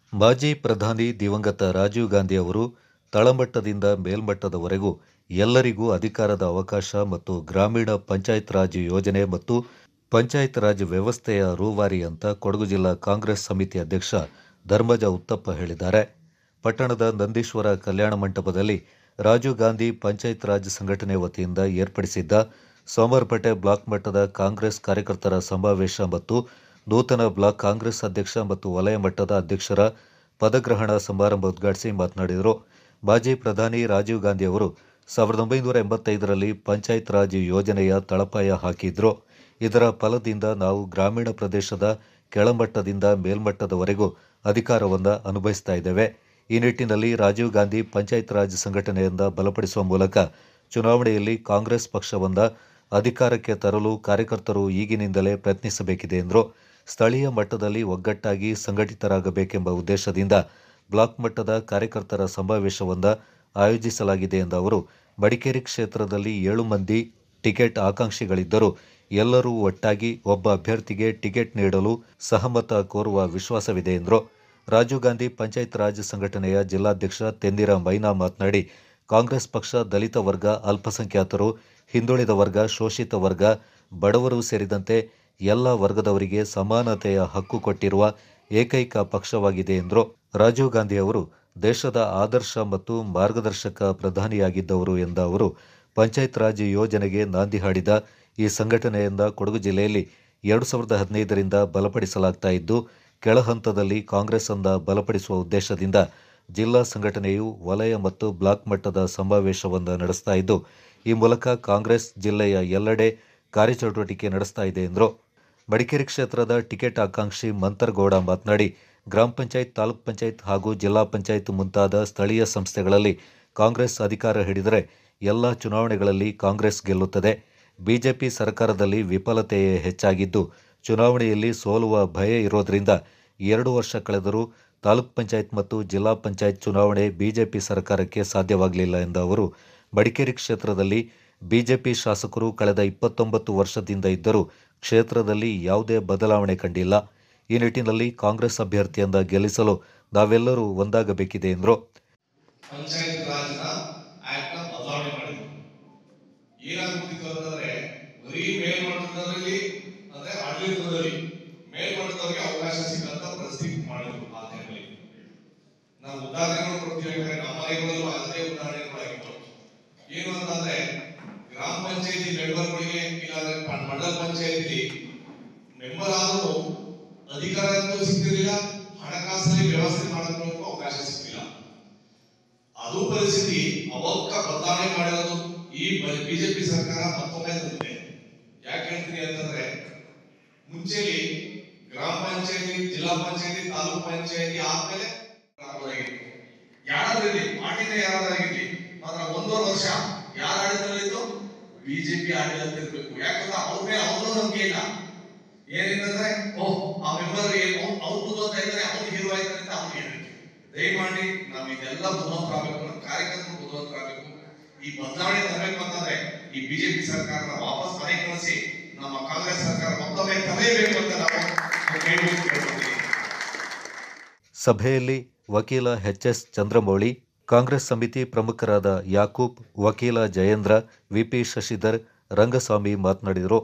ಮಾಜಿ ಪ್ರಧಾನಿ ದಿವಂಗತ ರಾಜೀವ್ ಗಾಂಧಿ ಅವರು ತಳಮಟ್ಟದಿಂದ ಮೇಲ್ಮಟ್ಟದವರೆಗೂ ಎಲ್ಲರಿಗೂ ಅಧಿಕಾರದ ಅವಕಾಶ ಮತ್ತು ಗ್ರಾಮೀಣ ಪಂಚಾಯತ್ ರಾಜ್ ಯೋಜನೆ ಮತ್ತು ಪಂಚಾಯತ್ ರಾಜ್ ವ್ಯವಸ್ಥೆಯ ರೂವಾರಿ ಅಂತ ಕೊಡಗು ಜಿಲ್ಲಾ ಕಾಂಗ್ರೆಸ್ ಸಮಿತಿ ಅಧ್ಯಕ್ಷ ಧರ್ಮಜ ಉತ್ತಪ್ಪ ಹೇಳಿದ್ದಾರೆ ಪಟ್ಟಣದ ನಂದೀಶ್ವರ ಕಲ್ಯಾಣ ಮಂಟಪದಲ್ಲಿ ರಾಜೀವ್ ಗಾಂಧಿ ಪಂಚಾಯತ್ ರಾಜ್ ಸಂಘಟನೆ ವತಿಯಿಂದ ಏರ್ಪಡಿಸಿದ್ದ ಸೋಮವಾರಪೇಟೆ ಬ್ಲಾಕ್ ಮಟ್ಟದ ಕಾಂಗ್ರೆಸ್ ಕಾರ್ಯಕರ್ತರ ಸಮಾವೇಶ ಮತ್ತು ನೂತನ ಬ್ಲಾಕ್ ಕಾಂಗ್ರೆಸ್ ಅಧ್ಯಕ್ಷ ಮತ್ತು ವಲಯ ಮಟ್ಟದ ಅಧ್ಯಕ್ಷರ ಪದಗ್ರಹಣ ಸಮಾರಂಭ ಉದ್ಘಾಟಿಸಿ ಮಾತನಾಡಿದರು ಮಾಜಿ ಪ್ರಧಾನಿ ರಾಜೀವ್ ಗಾಂಧಿ ಅವರು ಸಾವಿರದ ಒಂಬೈನೂರ ಎಂಬತ್ತೈದರಲ್ಲಿ ಪಂಚಾಯತ್ ರಾಜ್ ಯೋಜನೆಯ ತಳಪಾಯ ಹಾಕಿದ್ರು ಇದರ ಫಲದಿಂದ ನಾವು ಗ್ರಾಮೀಣ ಪ್ರದೇಶದ ಕೆಳಮಟ್ಟದಿಂದ ಮೇಲ್ಮಟ್ಟದವರೆಗೂ ಅಧಿಕಾರವನ್ನು ಅನುಭವಿಸ್ತಾ ಇದ್ದೇವೆ ಈ ನಿಟ್ಟಿನಲ್ಲಿ ರಾಜೀವ್ ಗಾಂಧಿ ಪಂಚಾಯತ್ ರಾಜ್ ಸಂಘಟನೆಯಿಂದ ಬಲಪಡಿಸುವ ಮೂಲಕ ಚುನಾವಣೆಯಲ್ಲಿ ಕಾಂಗ್ರೆಸ್ ಪಕ್ಷವನ್ನ ಅಧಿಕಾರಕ್ಕೆ ತರಲು ಕಾರ್ಯಕರ್ತರು ಈಗಿನಿಂದಲೇ ಪ್ರಯತ್ನಿಸಬೇಕಿದೆ ಎಂದರು ಸ್ಥಳೀಯ ಮಟ್ಟದಲ್ಲಿ ಒಗ್ಗಟ್ಟಾಗಿ ಸಂಘಟಿತರಾಗಬೇಕೆಂಬ ಉದ್ದೇಶದಿಂದ ಬ್ಲಾಕ್ ಮಟ್ಟದ ಕಾರ್ಯಕರ್ತರ ಸಮಾವೇಶವೊಂದ ಆಯೋಜಿಸಲಾಗಿದೆ ಎಂದ ಅವರು ಮಡಿಕೇರಿ ಕ್ಷೇತ್ರದಲ್ಲಿ ಏಳು ಮಂದಿ ಟಿಕೆಟ್ ಆಕಾಂಕ್ಷಿಗಳಿದ್ದರೂ ಎಲ್ಲರೂ ಒಟ್ಟಾಗಿ ಒಬ್ಬ ಅಭ್ಯರ್ಥಿಗೆ ಟಿಕೆಟ್ ನೀಡಲು ಸಹಮತ ಕೋರುವ ವಿಶ್ವಾಸವಿದೆ ಎಂದರು ರಾಜೀವ್ ಗಾಂಧಿ ಪಂಚಾಯತ್ ರಾಜ್ ಸಂಘಟನೆಯ ಜಿಲ್ಲಾಧ್ಯಕ್ಷ ತೆಂದಿರ ಮೈನಾ ಮಾತನಾಡಿ ಕಾಂಗ್ರೆಸ್ ಪಕ್ಷ ದಲಿತ ವರ್ಗ ಅಲ್ಪಸಂಖ್ಯಾತರು ಹಿಂದುಳಿದ ವರ್ಗ ಶೋಷಿತ ವರ್ಗ ಬಡವರು ಸೇರಿದಂತೆ ಎಲ್ಲ ವರ್ಗದವರಿಗೆ ಸಮಾನತೆಯ ಹಕ್ಕು ಕೊಟ್ಟಿರುವ ಏಕೈಕ ಪಕ್ಷವಾಗಿದೆ ಎಂದರು ರಾಜೀವ್ ಗಾಂಧಿ ಅವರು ದೇಶದ ಆದರ್ಶ ಮತ್ತು ಮಾರ್ಗದರ್ಶಕ ಪ್ರಧಾನಿಯಾಗಿದ್ದವರು ಎಂದ ಅವರು ಪಂಚಾಯತ್ ರಾಜ್ ಯೋಜನೆಗೆ ನಾಂದಿ ಹಾಡಿದ ಈ ಸಂಘಟನೆಯಿಂದ ಕೊಡಗು ಜಿಲ್ಲೆಯಲ್ಲಿ ಎರಡು ಸಾವಿರದ ಹದಿನೈದರಿಂದ ಬಲಪಡಿಸಲಾಗ್ತಾ ಇದ್ದು ಕೆಳಹಂತದಲ್ಲಿ ಕಾಂಗ್ರೆಸ್ ಅನ್ನ ಬಲಪಡಿಸುವ ಉದ್ದೇಶದಿಂದ ಜಿಲ್ಲಾ ಸಂಘಟನೆಯು ವಲಯ ಮತ್ತು ಬ್ಲಾಕ್ ಮಟ್ಟದ ಸಮಾವೇಶವನ್ನು ನಡೆಸ್ತಾ ಇದ್ದು ಈ ಮೂಲಕ ಕಾಂಗ್ರೆಸ್ ಜಿಲ್ಲೆಯ ಎಲ್ಲೆಡೆ ಕಾರ್ಯಚಟುವಟಿಕೆ ನಡೆಸ್ತಾ ಇದೆ ಎಂದರು ಮಡಿಕೇರಿ ಕ್ಷೇತ್ರದ ಟಿಕೆಟ್ ಆಕಾಂಕ್ಷಿ ಮಂತರ್ಗೌಡ ಮಾತನಾಡಿ ಗ್ರಾಮ ಪಂಚಾಯತ್ ತಾಲೂಕ್ ಪಂಚಾಯತ್ ಹಾಗೂ ಜಿಲ್ಲಾ ಪಂಚಾಯತ್ ಮುಂತಾದ ಸ್ಥಳೀಯ ಸಂಸ್ಥೆಗಳಲ್ಲಿ ಕಾಂಗ್ರೆಸ್ ಅಧಿಕಾರ ಹಿಡಿದರೆ ಎಲ್ಲ ಚುನಾವಣೆಗಳಲ್ಲಿ ಕಾಂಗ್ರೆಸ್ ಗೆಲ್ಲುತ್ತದೆ ಬಿಜೆಪಿ ಸರ್ಕಾರದಲ್ಲಿ ವಿಫಲತೆಯೇ ಹೆಚ್ಚಾಗಿದ್ದು ಚುನಾವಣೆಯಲ್ಲಿ ಸೋಲುವ ಭಯ ಇರೋದ್ರಿಂದ ಎರಡು ವರ್ಷ ಕಳೆದರೂ ತಾಲೂಕ್ ಪಂಚಾಯತ್ ಮತ್ತು ಜಿಲ್ಲಾ ಪಂಚಾಯತ್ ಚುನಾವಣೆ ಬಿಜೆಪಿ ಸರ್ಕಾರಕ್ಕೆ ಸಾಧ್ಯವಾಗಲಿಲ್ಲ ಎಂದ ಅವರು ಮಡಿಕೇರಿ ಕ್ಷೇತ್ರದಲ್ಲಿ ಬಿಜೆಪಿ ಶಾಸಕರು ಕಳೆದ ಇಪ್ಪತ್ತೊಂಬತ್ತು ವರ್ಷದಿಂದ ಇದ್ದರೂ ಕ್ಷೇತ್ರದಲ್ಲಿ ಯಾವುದೇ ಬದಲಾವಣೆ ಕಂಡಿಲ್ಲ ಈ ನಿಟ್ಟಿನಲ್ಲಿ ಕಾಂಗ್ರೆಸ್ ಅಭ್ಯರ್ಥಿಯಿಂದ ಗೆಲ್ಲಿಸಲು ನಾವೆಲ್ಲರೂ ಒಂದಾಗಬೇಕಿದೆ ಎಂದರು ಪಂಚಾಯತ್ ರಾಜ್ನ ಆಕ್ಟ್ ನ ಬದಲಾವಣೆ ಮಾಡಿದ್ರು ಏನಾಗ್ಬಿಟ್ಟಿತ್ತು ಅಂತಂದ್ರೆ ಬರೀ ಮೇಲ್ಮಟ್ಟದಲ್ಲಿ ಅಂದ್ರೆ ಆಡಳಿತದಲ್ಲಿ ಮೇಲ್ಮಟ್ಟದವರಿಗೆ ಅವಕಾಶ ಸಿಕ್ಕಂತ ಪರಿಸ್ಥಿತಿ ಮಾಡಿದ್ರು ಆ ಟೈಮಲ್ಲಿ ನಾವು ಉದಾಹರಣೆಗಳು ಕೊಡ್ತೀವಿ ಯಾಕಂದ್ರೆ ನಮ್ಮ ಮನೆಗಳಲ್ಲೂ ಅದೇ ಉದಾಹರಣೆಗಳಾಗಿತ್ತು ಏನು ಅಂತಂದ್ರೆ ಗ್ರಾಮ ಪಂಚಾಯತಿ ಮೆಂಬರ್ಗಳಿಗೆ ಇಲ್ಲಾಂದ್ರೆ ಪ- ಮಂಡಲ ಪಂಚಾಯತಿ ಮೆಂಬರ್ ಆದರೂ ಅಧಿಕಾರ ಅಂತೂ ಸಿಗ್ತಿರ್ಲಿಲ್ಲ ಹಣಕಾಸಿನಲ್ಲಿ ವ್ಯವಸ್ಥೆ ಮಾಡೋದಕ್ಕೂ ಅವಕಾಶ ಸಿಗ್ತಿಲ್ಲ ಅದು ಪರಿಸ್ಥಿತಿ ಅವಕ್ಕ ಬದಲಾವಣೆ ಮಾಡಿರೋದು ಈ ಬಿಜೆಪಿ ಸರ್ಕಾರ ಮತ್ತೊಮ್ಮೆ ತಂದಿದೆ ಯಾಕೆ ಹೇಳ್ತೀನಿ ಅಂತಂದ್ರೆ ಮುಂಚೆಲಿ ಗ್ರಾಮ ಪಂಚಾಯತಿ ಜಿಲ್ಲಾ ಪಂಚಾಯತಿ ತಾಲೂಕ್ ಪಂಚಾಯತಿ ಆದ್ಮೇಲೆ ಆಗೋದಾಗಿತ್ತು ಯಾರಾದ್ರಲ್ಲಿ ಪಾರ್ಟಿನ ಯಾರಾದ್ರಾಗಿರ್ಲಿ ಮಾತ್ರ ಒಂದೂವರೆ ವರ್ಷ ಯಾರ ಆಡಳಿತದಲ್ಲಿತ್ತು ಬಿಜೆಪಿ ಆಡಳಿತ ಇರ್ಬೇಕು ಯಾಕಂದ್ರೆ ಅವ್ರ ಮೇಲೆ ಅವ್ರನ್ನೂ ನಂಬಿಕೆ ಇಲ್ಲ ಏನಿಂತಂದ್ರೆ ಓಹ್ ಆ ಮೆಂಬರ್ ಅವ್ರು ಬುದ್ಧಿವಂತ ಇದ್ದಾರೆ ಅವ್ರು ಹೀರೋ ಆಯ್ತಾರೆ ಅಂತ ಅವ್ರಿಗೆ ಹೇಳಿಕೆ ದಯಮಾಡಿ ನಾವು ಇದೆಲ್ಲ ಬುದ್ಧಿವಂತರಾಗಬೇಕು ನಮ್ಮ ಕಾರ್ಯಕರ್ತರು ಬುದ್ಧಿವಂತರಾಗಬೇಕು ಈ ಬದಲಾವಣೆ ತರಬೇಕು ಅಂತಂದ್ರೆ ಈ ಬಿಜೆಪಿ ಸರ್ಕಾರನ ವಾಪಸ್ ಮನೆ ಕಳಿಸಿ ನಮ್ಮ ಕಾಂಗ್ರೆಸ್ ಸರ್ಕಾರ ಮತ್ತೊಮ್ಮೆ ತರಲೇಬೇಕು ಅಂತ ನಾವು ಕೇಳ್ಬೋದು ಕೇಳ್ಕೊತೀವಿ ಸಭೆಯಲ್ಲಿ ವಕೀಲ ಎಚ್ ಎಸ್ ಚಂದ್ರಮೌಳಿ ಕಾಂಗ್ರೆಸ್ ಸಮಿತಿ ಪ್ರಮುಖರಾದ ಯಾಕೂಬ್ ವಕೀಲ ಜಯೇಂದ್ರ ವಿಪಿ ಶಶಿಧರ್ ರಂಗಸ್ವಾಮಿ ಮಾತನಾಡಿದರು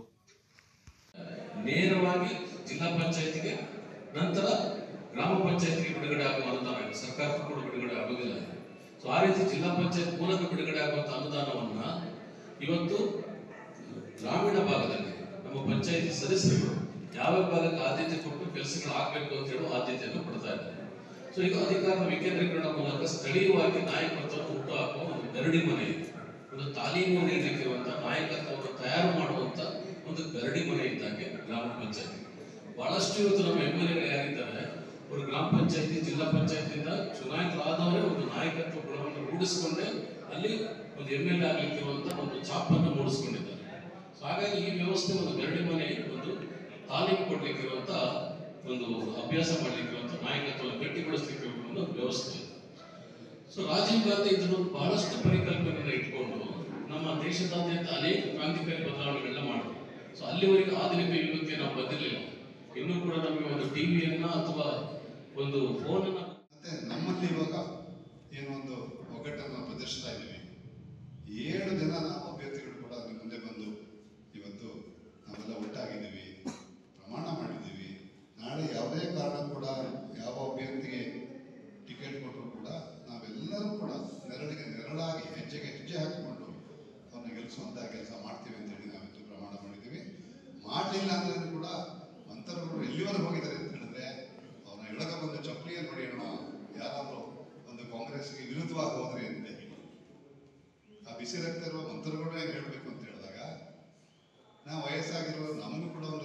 ನೇರವಾಗಿ ಜಿಲ್ಲಾ ಪಂಚಾಯತಿಗೆ ನಂತರ ಗ್ರಾಮ ಪಂಚಾಯತಿಗೆ ಬಿಡುಗಡೆ ಆಗುವ ಅನುದಾನ ಇದೆ ಸರ್ಕಾರಕ್ಕೂ ಕೂಡ ಬಿಡುಗಡೆ ಆಗುವುದಿಲ್ಲ ಸೊ ಆ ರೀತಿ ಜಿಲ್ಲಾ ಪಂಚಾಯತ್ ಮೂಲಕ ಬಿಡುಗಡೆ ಆಗುವಂತ ಅನುದಾನವನ್ನ ಇವತ್ತು ಗ್ರಾಮೀಣ ಭಾಗದಲ್ಲಿ ನಮ್ಮ ಪಂಚಾಯತಿ ಸದಸ್ಯರುಗಳು ಯಾವ ಭಾಗಕ್ಕೆ ಆದ್ಯತೆ ಕೊಟ್ಟು ಕೆಲಸಗಳು ಆಗ್ಬೇಕು ಅಂತ ಹೇಳುವ ಆದ್ಯತೆಯನ್ನು ಕೊಡ್ತಾ ಇದ್ದಾರೆ ಸೊ ಈಗ ಅಧಿಕಾರದ ವಿಕೇಂದ್ರೀಕರಣ ಮೂಲಕ ಸ್ಥಳೀಯವಾಗಿ ನಾಯಕತ್ವವನ್ನು ಹುಟ್ಟು ಹಾಕುವ ಒಂದು ಗರಡಿ ಮನೆ ಇದೆ ಒಂದು ತಾಲೀಮು ನೀಡಲಿಕ್ಕಿರುವಂತಹ ನಾಯಕತ್ವವನ್ನು ತಯಾರು ಮಾಡುವಂತ ಒಂದು ಗರಡಿ ಮನೆ ಇದ್ದಂಗೆ ಗ್ರಾಮ ಪಂಚಾಯತಿ ಬಹಳಷ್ಟು ಇವತ್ತು ನಮ್ಮ ಎಂ ಎಲ್ ಯಾರಿದ್ದಾರೆ ಅವರು ಗ್ರಾಮ ಪಂಚಾಯತಿ ಜಿಲ್ಲಾ ಪಂಚಾಯತಿಯಿಂದ ಚುನಾಯಿತರಾದವರೇ ಒಂದು ನಾಯಕತ್ವ ಗುಣವನ್ನು ರೂಢಿಸಿಕೊಂಡೇ ಅಲ್ಲಿ ಒಂದು ಎಂ ಎಲ್ ಎ ಆಗ್ಲಿಕ್ಕಿರುವಂತ ಒಂದು ಛಾಪನ್ನು ಮೂಡಿಸ್ಕೊಂಡಿದ್ದಾರೆ ಸೊ ಹಾಗಾಗಿ ಈ ವ್ಯವಸ್ಥೆ ಒಂದು ಗರಡಿ ಮನೆ ಒಂದು ತಾಲೀಮು ಕೊಡ್ಲಿಕ್ಕಿರುವಂತ ಒಂದು ಅಭ್ಯಾಸ ಮಾಡ್ಲಿಕ್ಕಿರುವಂತ ನಾಯಕತ್ವವನ್ನು ಗಟ್ಟಿಗೊಳಿಸ್ಲಿಕ್ಕೆ ಒಂದು ವ್ಯವಸ್ಥೆ ಇದೆ ಸೊ ರಾಜೀವ್ ಗಾಂಧಿ ಇದನ್ನು ಬಹಳಷ್ಟು ಪರಿಕಲ್ಪನೆಯನ್ನು ಇಟ್ಕೊಂಡು ನಮ್ಮ ದೇಶದಾದ್ಯಂತ ಅನೇಕ ಕ್ರಾಂತಿಕಾರಿ ಬದಲಾವಣೆಗಳನ್ನ ಮಾಡಿದ್ರು ಸೊ ಅಲ್ಲಿವರೆಗೆ ಆಧುನಿಕ ಯುಗಕ್ಕೆ ನಾವು ಬಂದಿರಲಿಲ್ಲ ಇನ್ನೂ ಕೂಡ ನಮಗೆ ಒಂದು ಟಿವಿಯನ್ನ ಅಥವಾ ಒಂದು ಫೋನನ್ನ ನಮ್ಮಲ್ಲಿ ಇವಾಗ ಏನೊಂದು ಒಗ್ಗಟ್ಟನ್ನು ಪ್ರದರ್ಶಿಸ್ತಾ ಇದ್ದೀವಿ ಏಳು ಜನ ನಾವು ಅಭ್ಯರ್ಥಿಗಳು ಕೂಡ ನಿಮ್ಮ ಮುಂದೆ ಬಂದು ಇವತ್ತು ನಾವೆಲ್ಲ ಒಟ್ಟಾಗಿದ್ದೀವಿ ಪ್ರಮಾಣ ಮಾಡಿದ್ದೀವಿ ನಾಳೆ ಯಾವುದೇ ಕಾರಣ ಕೂಡ ಯಾವ ಅಭ್ಯರ್ಥಿಗೆ ಟಿಕೆಟ್ ಕೊಟ್ಟರು ಕೂಡ ನಾವೆಲ್ಲರೂ ಕೂಡ ನೆರಳಿಗೆ ನೆರಳಾಗಿ ಹೆಜ್ಜೆಗೆ ಹೆಜ್ಜೆ ಹಾಕಿಕೊಂಡು ಅವ್ರನ್ನ ಗೆಲ್ಲಿಸುವಂಥ ಕೆಲಸ ಮಾಡ್ತೀವಿ ಅಂತೇಳಿ ನಾವಿತ್ತು ಪ್ರಮಾಣ ಮಾಡಿದ್ದೀವಿ ಮಾಡಲಿಲ್ಲ ಅಂದ್ರೆ ಕೂಡ ಮಂತ್ರಗಳು ಎಲ್ಲಿವರೆಗೆ ಹೋಗಿದ್ದಾರೆ ಅಂತ ಹೇಳಿದ್ರೆ ಅವ್ರನ್ನ ಎಳಗ ಬಂದು ಚಪ್ಪಲಿಯಲ್ಲಿ ಹೊಡೆಯೋಣ ಯಾರಾದರೂ ಒಂದು ಕಾಂಗ್ರೆಸ್ಗೆ ವಿರುದ್ಧವಾಗಿ ಹೋದ್ರೆ ಅಂತ ಹೇಳಿ ಆ ಬಿಸಿ ರಕ್ತ ಇರುವ ಮಂತ್ರಗಳೇ ಹೇಳಬೇಕು ಅಂತ ಹೇಳಿದಾಗ ನಾವು ವಯಸ್ಸಾಗಿರೋ ನಮಗೂ ಕೂಡ ಒಂದು